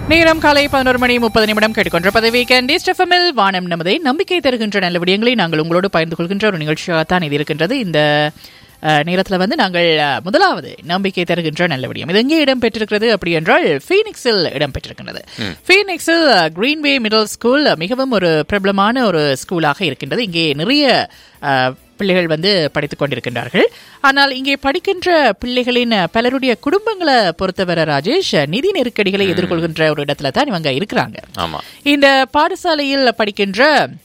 நேரம் காலை பதினோரு மணி முப்பது நிமிடம் கேட்டுக்கொண்டிருப்பது வீக்கெண்ட் எஃப்எம்எல் வானம் நமதை நம்பிக்கை தருகின்ற நல்ல விடயங்களை நாங்கள் உங்களோடு பகிர்ந்து கொள்கின்ற ஒரு நிகழ்ச்சியாகத்தான் இது இருக்கின்றது இந்த நேரத்தில் வந்து நாங்கள் அஹ், முதலாவது நம்பிக்கை தருகின்ற நல்ல விடயம் இது எங்கே இடம்பெற்றிருக்கிறது அப்படி என்றால் ஃபீனிக்ஸில் இடம்பெற்றிருக்கின்றது ஃபீனிக்ஸில் கிரீன்வே மிடில் ஸ்கூல் மிகவும் ஒரு பிரபலமான ஒரு ஸ்கூலாக இருக்கின்றது இங்கே நிறைய அஹ், பிள்ளைகள் வந்து படித்துக் கொண்டிருக்கின்றார்கள் ஆனால் இங்கே படிக்கின்ற பிள்ளைகளின் பலருடைய குடும்பங்களை பொறுத்தவரை ராஜேஷ் நிதி நெருக்கடிகளை எதிர்கொள்கின்ற ஒரு இடத்துல தான் இவங்க இருக்கிறாங்க ஆமா இந்த பாடசாலையில் படிக்கின்ற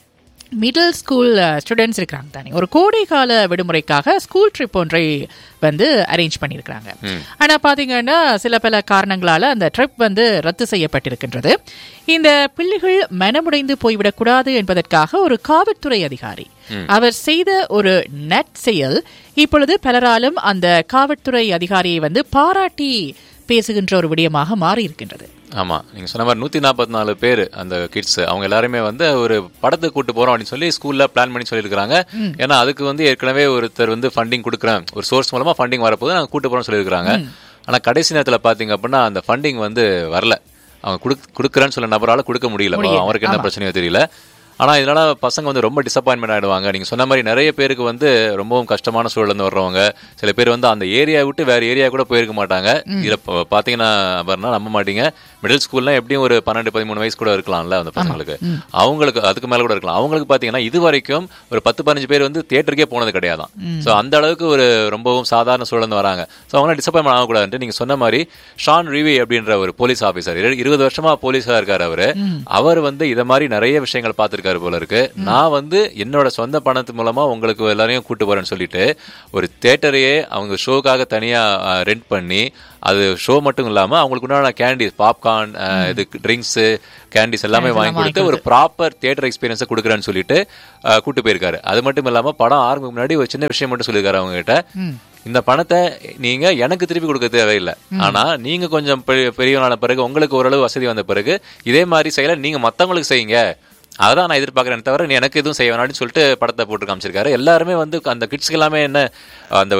மிடில் ஸ்கூல் ஸ்டூடெண்ட்ஸ் இருக்கிறாங்க தானே ஒரு கோடை கால விடுமுறைக்காக ஸ்கூல் ட்ரிப் ஒன்றை வந்து அரேஞ்ச் பண்ணியிருக்கிறாங்க ஆனா பாத்தீங்கன்னா சில பல காரணங்களால அந்த ட்ரிப் வந்து ரத்து செய்யப்பட்டிருக்கின்றது இந்த பிள்ளைகள் மனமுடைந்து போய்விடக்கூடாது என்பதற்காக ஒரு காவல்துறை அதிகாரி அவர் செய்த ஒரு நட் செயல் இப்பொழுது பலராலும் அந்த காவல்துறை அதிகாரியை வந்து பாராட்டி பேசுகின்ற ஒரு விடயமாக மாறி இருக்கின்றது ஆமா நீங்க சொன்ன மாதிரி நூத்தி நாற்பத்தி நாலு பேர் அந்த கிட்ஸ் அவங்க எல்லாருமே வந்து ஒரு படத்துக்கு கூட்டு போறோம் அப்படின்னு சொல்லி ஸ்கூல்ல பிளான் பண்ணி சொல்லியிருக்காங்க ஏன்னா அதுக்கு வந்து ஏற்கனவே ஒருத்தர் வந்து ஃபண்டிங் கொடுக்குறேன் ஒரு சோர்ஸ் மூலமா ஃபண்டிங் வரப்போது நாங்க கூட்டு போறோம் சொல்லியிருக்காங்க ஆனா கடைசி நேரத்துல பாத்தீங்க அப்படின்னா அந்த ஃபண்டிங் வந்து வரல அவங்க குடுக் கொடுக்குறேன்னு சொல்ல நபரால கொடுக்க முடியல அவருக்கு என்ன பிரச்சனையோ தெரியல ஆனா இதனால பசங்க வந்து ரொம்ப டிசப்பாயின்மெண்ட் ஆயிடுவாங்க நீங்க சொன்ன மாதிரி நிறைய பேருக்கு வந்து ரொம்பவும் கஷ்டமான சூழல்ல இருந்து வர்றவங்க சில பேர் வந்து அந்த ஏரியா விட்டு வேற ஏரியா கூட போயிருக்க மாட்டாங்க இதுல ப- பாத்தீங்கன்னா வரணா நம்ப மாட்டீங்க மிடில் ஸ்கூல்ல எப்படியும் ஒரு பன்னெண்டு பதிமூணு வயசு கூட இருக்கலாம்ல அந்த பசங்களுக்கு அவங்களுக்கு அதுக்கு மேல கூட இருக்கலாம் அவங்களுக்கு பாத்தீங்கன்னா இது வரைக்கும் ஒரு பத்து பதினஞ்சு பேர் வந்து தியேட்டருக்கே போனது கிடையாதான் சோ அந்த அளவுக்கு ஒரு ரொம்பவும் சாதாரண சூழல்ல இருந்து வராங்க சோ அவங்க டிசப்பாயின்மெண்ட் ஆகக்கூடாதுன்ட்டு நீங்க சொன்ன மாதிரி ஷான் ரிவி அப்படின்ற ஒரு போலீஸ் ஆபீசர் இருபது வருஷமா போலீஸா இருக்காரு அவரு அவர் வந்து இத மாதிரி நிறைய விஷயங்கள் பார்த்திருக்காரு போல இருக்கு நான் வந்து என்னோட சொந்த பணத்து மூலமா உங்களுக்கு எல்லாரையும் கூட்டு போறேன்னு சொல்லிட்டு ஒரு தியேட்டரையே அவங்க ஷோக்காக தனியா ரெண்ட் பண்ணி அது ஷோ மட்டும் இல்லாம அவங்களுக்கு உண்டான கேண்டிஸ் பாப்கார்ன் இது ட்ரிங்க்ஸ் கேண்டிஸ் எல்லாமே வாங்கி கொடுத்து ஒரு ப்ராப்பர் தியேட்டர் எக்ஸ்பீரியன்ஸை கொடுக்குறேன்னு சொல்லிட்டு அஹ், கூட்டு போயிருக்காரு அது மட்டும் இல்லாம படம் ஆரம்பிக்கு முன்னாடி ஒரு சின்ன விஷயம் மட்டும் சொல்லியிருக்காரு அவங்க கிட்ட இந்த பணத்தை நீங்க எனக்கு திருப்பி கொடுக்க தேவையில்லை ஆனா நீங்க கொஞ்சம் பெரிய- பெரியவனான பிறகு உங்களுக்கு ஓரளவு வசதி வந்த பிறகு இதே மாதிரி செயலை நீங்க மத்தவங்களுக்கு செய்யுங்க அதான் நான் எதிர்பார்க்கறேன் தவிர நீ எனக்கு எதுவும் செய்ய வேணாம்னு சொல்லிட்டு படத்தை போட்டு காமிச்சிருக்காரு எல்லாருமே வந்து அந்த கிட்ஸ்க்கு எல்லாமே என்ன அந்த